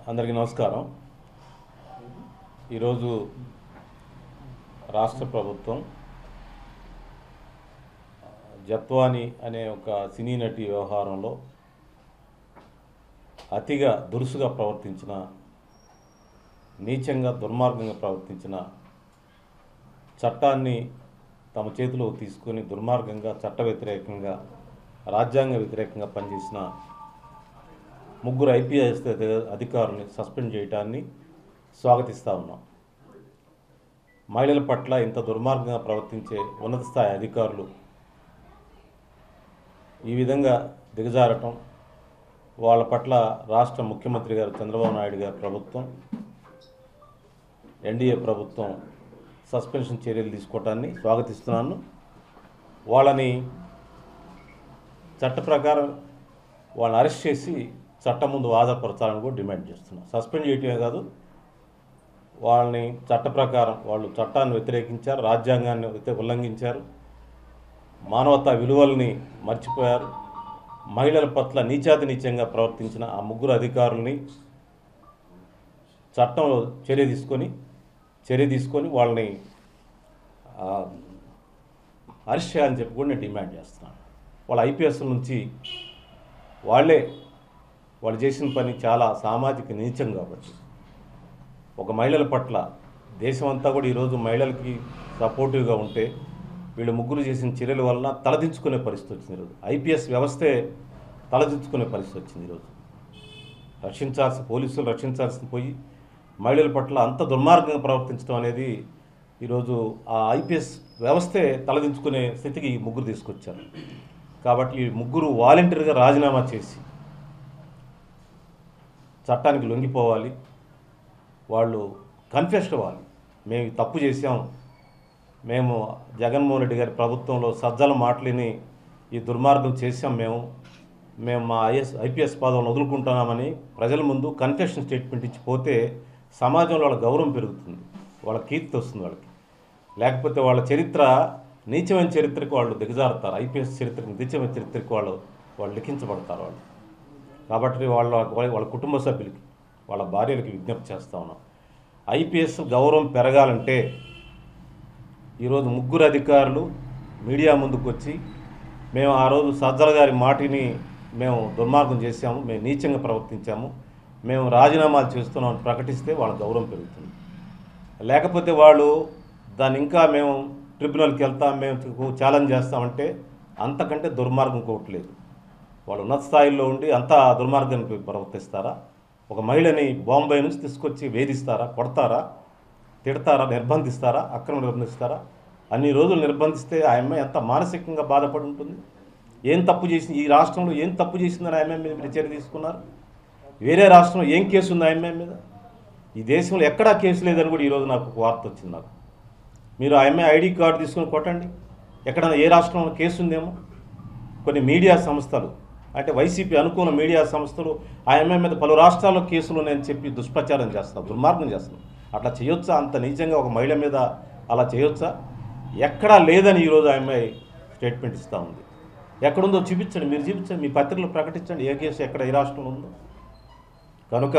అందరికీ నమస్కారం ఈరోజు రాష్ట్ర ప్రభుత్వం జత్వాని అనే ఒక సినీ నటి వ్యవహారంలో అతిగా దురుసుగా ప్రవర్తించిన నీచంగా దుర్మార్గంగా ప్రవర్తించిన చట్టాన్ని తమ చేతిలో తీసుకొని దుర్మార్గంగా చట్ట వ్యతిరేకంగా రాజ్యాంగ వ్యతిరేకంగా పనిచేసిన ముగ్గురు ఐపీఎస్ అధికారుల్ని సస్పెండ్ చేయడాన్ని స్వాగతిస్తూ ఉన్నాం మహిళల పట్ల ఇంత దుర్మార్గంగా ప్రవర్తించే ఉన్నత స్థాయి అధికారులు ఈ విధంగా దిగజారటం వాళ్ళ పట్ల రాష్ట్ర ముఖ్యమంత్రి గారు చంద్రబాబు నాయుడు గారి ప్రభుత్వం ఎన్డీఏ ప్రభుత్వం సస్పెన్షన్ చర్యలు తీసుకోవటాన్ని స్వాగతిస్తున్నాను వాళ్ళని చట్ట ప్రకారం వాళ్ళని అరెస్ట్ చేసి చట్టం ముందు హాజరుపరచాలని కూడా డిమాండ్ చేస్తున్నాం సస్పెండ్ చేయటమే కాదు వాళ్ళని చట్ట ప్రకారం వాళ్ళు చట్టాన్ని వ్యతిరేకించారు రాజ్యాంగాన్ని వ్యతి- ఉల్లంఘించారు మానవతా విలువల్ని మర్చిపోయారు మహిళల పట్ల నీచాతి నీచంగా ప్రవర్తించిన ఆ ముగ్గురు అధికారుల్ని చట్టంలో చర్య తీసుకొని చర్య తీసుకొని వాళ్ళని ఆ, అరెస్ట్ చేయాలని చెప్పి కూడా నేను డిమాండ్ చేస్తున్నాను వాళ్ళ ఐపీఎస్ నుంచి వాళ్ళే వాళ్ళు చేసిన పని చాలా సామాజిక నీచం కాబట్టి ఒక మహిళల పట్ల దేశం అంతా కూడా ఈరోజు మహిళలకి సపోర్టివ్గా ఉంటే వీళ్ళు ముగ్గురు చేసిన చర్యల వలన తలదించుకునే పరిస్థితి వచ్చింది ఈరోజు ఐపీఎస్ వ్యవస్థే తలదించుకునే పరిస్థితి వచ్చింది ఈరోజు రక్షించాల్సి పోలీసులు రక్షించాల్సి పోయి మహిళల పట్ల అంత దుర్మార్గంగా ప్రవర్తించడం అనేది ఈరోజు ఆ ఐపీఎస్ వ్యవస్థే తలదించుకునే స్థితికి ఈ ముగ్గురు తీసుకొచ్చారు కాబట్టి ఈ ముగ్గురు వాలంటీర్గా రాజీనామా చేసి చట్టానికి లొంగిపోవాలి వాళ్ళు కన్ఫెస్ట్ అవ్వాలి మేము ఈ తప్పు చేసాం మేము జగన్మోహన్ రెడ్డి గారి ప్రభుత్వంలో సజ్జల మాటలిని ఈ దుర్మార్గం చేసాం మేము మేము మా ఐఎస్ ఐపీఎస్ పదవులను వదులుకుంటున్నామని ప్రజల ముందు కన్ఫెషన్ స్టేట్మెంట్ ఇచ్చి పోతే సమాజంలో వాళ్ళ గౌరవం పెరుగుతుంది వాళ్ళ కీర్తి వస్తుంది వాళ్ళకి లేకపోతే వాళ్ళ చరిత్ర నీచమైన చరిత్రకు వాళ్ళు దిగజారుతారు ఐపీఎస్ చరిత్రకి నీచమైన చరిత్రకు వాళ్ళు వాళ్ళు లిఖించబడతారు వాళ్ళు కాబట్టి వాళ్ళ వాళ్ళ కుటుంబ సభ్యులకి వాళ్ళ భార్యలకి విజ్ఞప్తి చేస్తా ఉన్నాం ఐపీఎస్ గౌరవం పెరగాలంటే ఈరోజు ముగ్గురు అధికారులు మీడియా ముందుకు వచ్చి మేము ఆ రోజు సజ్జల గారి మాటిని మేము దుర్మార్గం చేశాము మేము నీచంగా ప్రవర్తించాము మేము రాజీనామాలు చేస్తున్నామని ప్రకటిస్తే వాళ్ళ గౌరవం పెరుగుతుంది లేకపోతే వాళ్ళు దాన్ని ఇంకా మేము ట్రిబ్యునల్కి వెళ్తాం మేము ఛాలెంజ్ చేస్తామంటే అంతకంటే దుర్మార్గం కోవట్లేదు వాళ్ళు ఉన్నత స్థాయిలో ఉండి అంత దుర్మార్గానికి ప్రవర్తిస్తారా ఒక మహిళని బాంబే నుంచి తీసుకొచ్చి వేధిస్తారా కొడతారా తిడతారా నిర్బంధిస్తారా అక్రమ నిర్బంధిస్తారా అన్ని రోజులు నిర్బంధిస్తే ఆ అమ్మాయి ఎంత మానసికంగా బాధపడి ఉంటుంది ఏం తప్పు చేసింది ఈ రాష్ట్రంలో ఏం తప్పు చేసిందని ఆ అమ్మాయి మీద మీరు చర్య తీసుకున్నారు వేరే రాష్ట్రంలో ఏం కేసు ఉంది ఆ అమ్మాయి మీద ఈ దేశంలో ఎక్కడా కేసు లేదని కూడా ఈరోజు నాకు ఒక వార్త వచ్చింది నాకు మీరు ఆ అమ్మాయి ఐడి కార్డు తీసుకొని కొట్టండి ఎక్కడైనా ఏ రాష్ట్రంలో కేసు ఉందేమో కొన్ని మీడియా సంస్థలు అంటే వైసీపీ అనుకూల మీడియా సంస్థలు ఆ అమ్మాయి మీద పలు రాష్ట్రాల్లో కేసులు ఉన్నాయని చెప్పి దుష్ప్రచారం చేస్తున్నారు దుర్మార్గం చేస్తున్నారు అట్లా చేయొచ్చా అంత నిజంగా ఒక మహిళ మీద అలా చేయొచ్చా ఎక్కడా లేదని ఈరోజు ఆ అమ్మాయి స్టేట్మెంట్ ఇస్తూ ఉంది ఎక్కడుందో చూపించండి మీరు చూపించండి మీ పత్రికలో ప్రకటించండి ఏ కేసు ఎక్కడ ఏ రాష్ట్రంలో ఉందో కనుక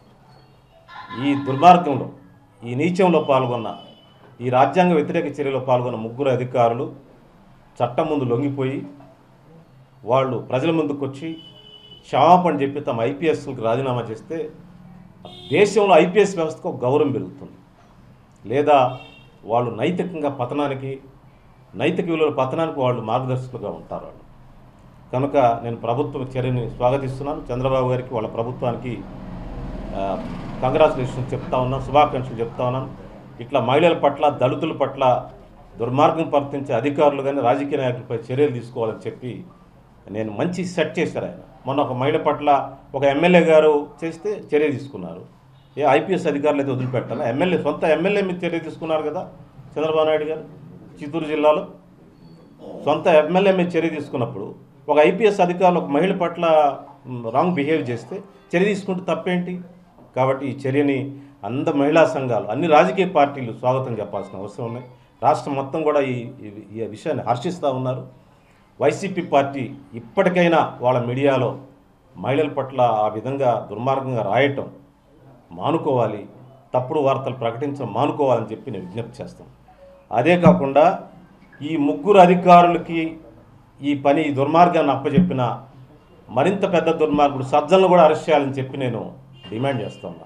ఈ దుర్మార్గంలో ఈ నీచంలో పాల్గొన్న ఈ రాజ్యాంగ వ్యతిరేక చర్యలో పాల్గొన్న ముగ్గురు అధికారులు చట్టం ముందు లొంగిపోయి వాళ్ళు ప్రజల ముందుకు వచ్చి క్షమాపణ చెప్పి తమ ఐపీఎస్కి రాజీనామా చేస్తే దేశంలో ఐపీఎస్ వ్యవస్థకు ఒక గౌరవం పెరుగుతుంది లేదా వాళ్ళు నైతికంగా పతనానికి నైతిక విలువల పతనానికి వాళ్ళు మార్గదర్శకులుగా ఉంటారు వాళ్ళు కనుక నేను ప్రభుత్వ చర్యని స్వాగతిస్తున్నాను చంద్రబాబు గారికి వాళ్ళ ప్రభుత్వానికి కంగ్రాచులేషన్స్ చెప్తా ఉన్నాను శుభాకాంక్షలు చెప్తా ఉన్నాను ఇట్లా మహిళల పట్ల దళితుల పట్ల దుర్మార్గం ప్రవర్తించే అధికారులు కానీ రాజకీయ నాయకులపై చర్యలు తీసుకోవాలని చెప్పి నేను మంచి సెట్ చేశారు ఆయన మొన్న ఒక మహిళ పట్ల ఒక ఎమ్మెల్యే గారు చేస్తే చర్య తీసుకున్నారు ఏ ఐపీఎస్ అధికారులు అయితే వదిలిపెట్టాలి ఎమ్మెల్యే సొంత ఎమ్మెల్యే మీద చర్య తీసుకున్నారు కదా చంద్రబాబు నాయుడు గారు చిత్తూరు జిల్లాలో సొంత ఎమ్మెల్యే మీద చర్య తీసుకున్నప్పుడు ఒక ఐపీఎస్ అధికారులు ఒక మహిళ పట్ల మ్, రాంగ్ బిహేవ్ చేస్తే చర్య తీసుకుంటే తప్పేంటి కాబట్టి ఈ చర్యని అంద మహిళా సంఘాలు అన్ని రాజకీయ పార్టీలు స్వాగతం చెప్పాల్సిన అవసరం ఉన్నాయి రాష్ట్రం మొత్తం కూడా ఈ ఈ- ఈ విషయాన్ని హర్షిస్తూ ఉన్నారు వైసీపీ పార్టీ ఇప్పటికైనా వాళ్ళ మీడియాలో మహిళల పట్ల ఆ విధంగా దుర్మార్గంగా రాయటం మానుకోవాలి తప్పుడు వార్తలు ప్రకటించడం మానుకోవాలని చెప్పి నేను విజ్ఞప్తి చేస్తాను అదే కాకుండా ఈ ముగ్గురు అధికారులకి ఈ పని ఈ దుర్మార్గాన్ని అప్పచెప్పిన మరింత పెద్ద దుర్మార్గుడు సజ్జలను కూడా అరెస్ట్ చేయాలని చెప్పి నేను డిమాండ్ చేస్తున్నా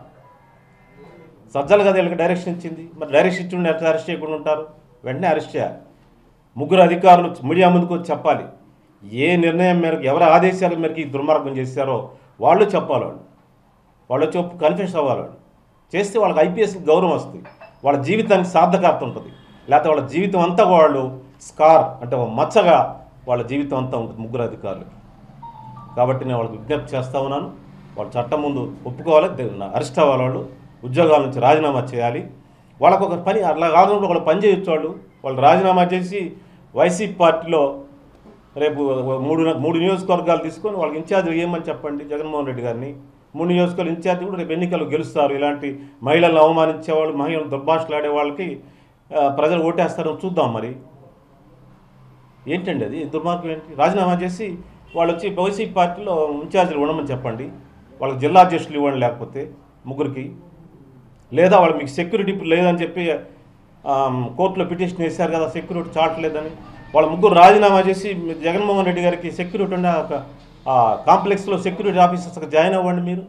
సజ్జలు కదా వీళ్ళకి డైరెక్షన్ ఇచ్చింది మరి డైరెక్షన్ ఇచ్చి ఎట్లా అరెస్ట్ చేయకుండా ఉంటారు వెంటనే అరెస్ట్ చేయాలి ముగ్గురు అధికారులు మీడియా ముందుకు వచ్చి చెప్పాలి ఏ నిర్ణయం మేరకు ఎవరి ఆదేశాల మేరకు ఈ దుర్మార్గం చేశారో వాళ్ళు చెప్పాలి వాళ్ళు వాళ్ళు వచ్చి కన్ఫ్యూషన్ అవ్వాలి వాళ్ళు చేస్తే వాళ్ళకి ఐపీఎస్ గౌరవం వస్తుంది వాళ్ళ జీవితానికి సార్థకార్త ఉంటుంది లేకపోతే వాళ్ళ జీవితం అంతా వాళ్ళు స్కార్ అంటే ఒక మచ్చగా వాళ్ళ జీవితం అంతా ఉంటుంది ముగ్గురు అధికారులకి కాబట్టి నేను వాళ్ళకి విజ్ఞప్తి చేస్తా ఉన్నాను వాళ్ళు చట్టం ముందు ఒప్పుకోవాలి దే- అరెస్ట్ అవ్వాలి వాళ్ళు ఉద్యోగాల నుంచి రాజీనామా చేయాలి వాళ్ళకు ఒక పని అట్లా కాకుండా వాళ్ళు పని చేయొచ్చు వాళ్ళు వాళ్ళు రాజీనామా చేసి వైసీపీ పార్టీలో రేపు మూడు మూడు నియోజకవర్గాలు తీసుకొని వాళ్ళకి ఇన్ఛార్జ్ ఏమని చెప్పండి జగన్మోహన్ రెడ్డి గారిని మూడు నియోజకవర్గాల ఇన్ఛార్జ్ కూడా రేపు ఎన్నికలు గెలుస్తారు ఇలాంటి మహిళలను అవమానించే వాళ్ళు మహిళలు దుర్భాషలాడే వాళ్ళకి ఆ, ప్రజలు ఓటేస్తారని చూద్దాం మరి ఏంటండి అది దుర్మార్గం ఏంటి రాజీనామా చేసి వాళ్ళు వచ్చి వైసీపీ పార్టీలో ఇన్ఛార్జీలు ఉండమని చెప్పండి వాళ్ళకి జిల్లా అధ్యక్షులు ఇవ్వండి లేకపోతే ముగ్గురికి లేదా వాళ్ళు మీకు సెక్యూరిటీ లేదని చెప్పి ఆమ్, కోర్టులో పిటిషన్ వేశారు కదా సెక్యూరిటీ చాటలేదని వాళ్ళ ముగ్గురు రాజీనామా చేసి మీ జగన్మోహన్ రెడ్డి గారికి సెక్యూరిటీ ఉన్న ఒక ఆ కాంప్లెక్స్లో సెక్యూరిటీ ఆఫీసర్స్కి జాయిన్ అవ్వండి మీరు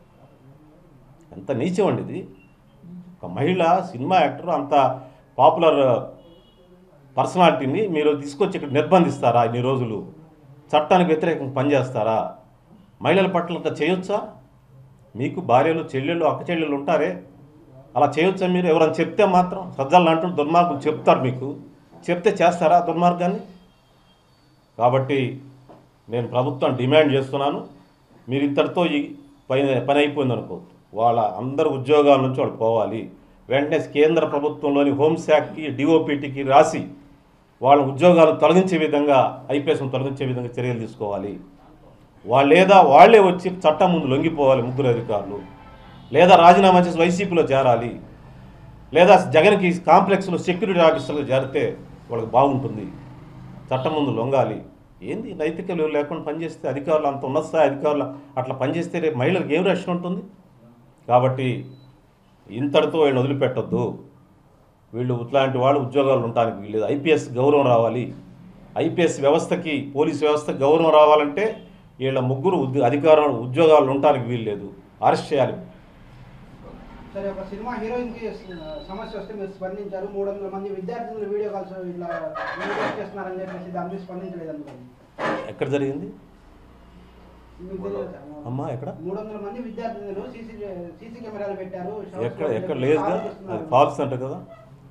ఎంత నీచం అండి ఇది ఒక మహిళ సినిమా యాక్టర్ అంత పాపులర్ పర్సనాలిటీని మీరు తీసుకొచ్చి ఇక్కడ నిర్బంధిస్తారా ఇన్ని రోజులు చట్టానికి వ్యతిరేకంగా పనిచేస్తారా మహిళల పట్ల అంత చేయొచ్చా మీకు భార్యలు చెల్లెళ్ళు అక్క చెల్లెళ్ళు ఉంటారే అలా చేయొచ్చా మీరు ఎవరైనా చెప్తే మాత్రం సజ్జలు అంటూ దుర్మార్గులు చెప్తారు మీకు చెప్తే చేస్తారా ఆ దుర్మార్గాన్ని కాబట్టి నేను ప్రభుత్వం డిమాండ్ చేస్తున్నాను మీరు ఇంతటితో ఈ పని పని అయిపోయింది అనుకోవద్దు వాళ్ళ అందరు ఉద్యోగాల నుంచి వాళ్ళు పోవాలి వెంటనే కేంద్ర ప్రభుత్వంలోని హోంశాఖకి డిఓపిటికి రాసి వాళ్ళ ఉద్యోగాలు తొలగించే విధంగా ఐపీఎస్ను తొలగించే విధంగా చర్యలు తీసుకోవాలి వాళ్ళు లేదా వాళ్ళే వచ్చి చట్టం ముందు లొంగిపోవాలి ముగ్గురు అధికారులు లేదా రాజీనామా చేసి వైసీపీలో చేరాలి లేదా జగన్కి కాంప్లెక్స్లో సెక్యూరిటీ ఆఫీసర్గా చేరితే వాళ్ళకి బాగుంటుంది చట్టం ముందు లొంగాలి ఏంది నైతిక విలువ లేకుండా పనిచేస్తే అధికారులు అంత ఉన్నత స్థాయి అధికారులు అట్లా పనిచేస్తే రేపు మహిళలకు ఏం రక్షణ ఉంటుంది కాబట్టి ఇంతటితో వీళ్ళని వదిలిపెట్టొద్దు వీళ్ళు ఇట్లాంటి వాళ్ళు ఉద్యోగాలు ఉండడానికి వీళ్ళు ఐపీఎస్ గౌరవం రావాలి ఐపీఎస్ వ్యవస్థకి పోలీస్ వ్యవస్థకి గౌరవం రావాలంటే వీళ్ళ ముగ్గురు ఉద్య అధికారం ఉద్యోగాలు ఉండడానికి వీల్లేదు అరెస్ట్ చేయాలి సరే ఒక సినిమా హీరోయిన్ కి సమస్య వస్తే మీరు స్పందించారు మూడు వందల మంది విద్యార్థులు వీడియో కాల్స్ ఇట్లా వీడియో చేస్తున్నారని చెప్పేసి దాని మీద స్పందించలేదు అనుకోండి ఎక్కడ జరిగింది మీకు తెలియదు సార్. అమ్మా ఎక్కడ మూడు వందల మంది విద్యార్థులు సీసీ సీసీ కెమెరాలు పెట్టారు షాప్స్ ఎక్కడ లో ఎక్కడ పెట్టి లేదుగా కాల్ అది చేస్తున్నారు. ఫాల్స్ అంట కదా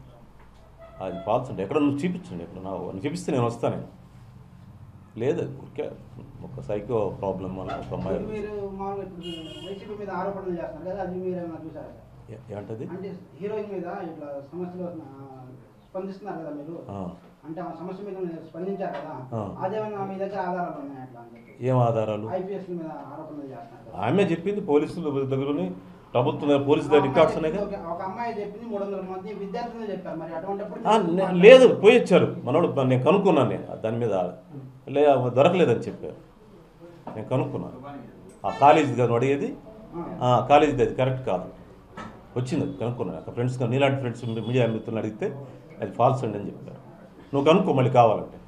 అది ఫాల్స్ అంటే ఎక్కడ నువ్వు చూపించండి ఎక్కడ నాకు నువ్వు చూపిస్తే నేను వస్తాను నేను లేదు ఊరికే ఒక సైకో ప్రాబ్లం వల్ల ఒక అమ్మాయి ఇప్పుడు మీరు మామూలుగా ఇప్పుడు వైసీపీ మీద ఆరోపణలు చేస్తున్నారు కదా అది మీరు ఏమైనా చూసారా సార్ ఏ- ఏంటది అంటే హీరోయిన్ మీద ఇట్లా సమస్యలు ఆ, స్పందిస్తున్నారు కదా మీరు ఆ. అంటే ఆ సమస్య మీద మీరు స్పందించారు కదా ఆ. అదేమైనా మీ దగ్గర ఆధారాలు ఉన్నాయి అట్లా అని చెప్పి ఏం ఆధారాలు ఐపీఎస్ మీద ఆరోపణలు చేస్తున్నారు కదా ఆమె చెప్పింది పోలీసుల దగ్గరని ప్రభుత్వం దగ్గర పోలీసు దగ్గర రికార్డ్స్ ఉన్నాయి కదా ఒక- ఒక అమ్మాయి చెప్పింది మూడు వందల మంది విద్యార్థులు చెప్పారు మరి అటువంటిప్పుడు ఆ, నే- లేదు పోయి వచ్చారు మనోడు నేను కనుక్కున్నాను నేను దాని మీద లే దొరకలేదని చెప్పారు నేను కనుక్కున్నాను ఆ కాలేజీ కదా నువ్వు అడిగేది ఆ, కాలేజీది అది కరెక్ట్ కాదు వచ్చింది అది కనుక్కున్నాను అక్కడ ఫ్రెండ్స్ నీలాంటి ఫ్రెండ్స్ మీడియా మిత్రులను అడిగితే అది ఫాల్స్ అండి అని చెప్పారు నువ్వు కనుక్కో మళ్ళీ కావాలంటే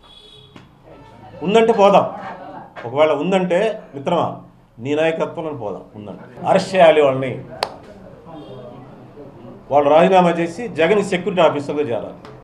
ఉందంటే పోదాం ఒకవేళ ఉందంటే మిత్రమా నీ నాయకత్వంలో పోదాం ఉందంటే అరెస్ట్ చేయాలి వాళ్ళని వాళ్ళు రాజీనామా చేసి జగన్ సెక్యూరిటీ ఆఫీసర్గా చేరాలి